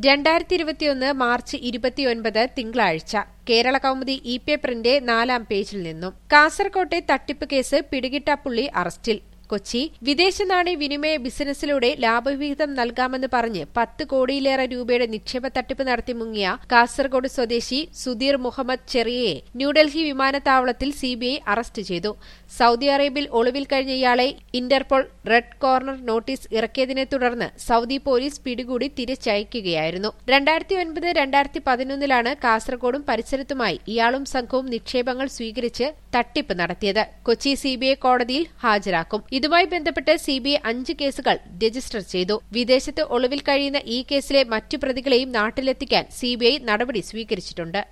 രണ്ടായിരത്തി ഇരുപത്തിയൊന്ന് മാർച്ച് ഇരുപത്തിയൊൻപത് തിങ്കളാഴ്ച കേരള കൗമുദി ഇ പേപ്പറിന്റെ നാലാം പേജിൽ നിന്നും കാസർകോട്ടെ തട്ടിപ്പ് കേസ് പിടികിട്ടാപ്പുള്ളി അറസ്റ്റിൽ കൊച്ചി വിദേശ നാണയ വിനിമയ ബിസിനസ്സിലൂടെ ലാഭവിഹിതം നൽകാമെന്ന് പറഞ്ഞ് പത്ത് കോടിയിലേറെ രൂപയുടെ നിക്ഷേപ തട്ടിപ്പ് നടത്തി മുങ്ങിയ കാസർഗോഡ് സ്വദേശി സുധീർ മുഹമ്മദ് ചെറിയയെ ന്യൂഡൽഹി വിമാനത്താവളത്തിൽ സിബിഐ അറസ്റ്റ് ചെയ്തു സൌദി അറേബ്യയിൽ ഒളിവിൽ കഴിഞ്ഞ ഇയാളെ ഇന്റർപോൾ റെഡ് കോർണർ നോട്ടീസ് ഇറക്കിയതിനെ തുടർന്ന് സൌദി പോലീസ് പിടികൂടി തിരിച്ചയക്കുകയായിരുന്നു രണ്ടായിരത്തി ഒൻപത് രണ്ടായിരത്തി പതിനൊന്നിലാണ് കാസർഗോഡും പരിസരത്തുമായി ഇയാളും സംഘവും നിക്ഷേപങ്ങൾ സ്വീകരിച്ച് തട്ടിപ്പ് നടത്തിയത് കൊച്ചി സിബിഐ കോടതിയിൽ ഹാജരാക്കും ഇതുമായി ബന്ധപ്പെട്ട് സിബിഐ അഞ്ച് കേസുകൾ രജിസ്റ്റർ ചെയ്തു വിദേശത്ത് ഒളിവിൽ കഴിയുന്ന ഈ കേസിലെ മറ്റു പ്രതികളെയും നാട്ടിലെത്തിക്കാൻ സിബിഐ നടപടി സ്വീകരിച്ചിട്ടുണ്ട്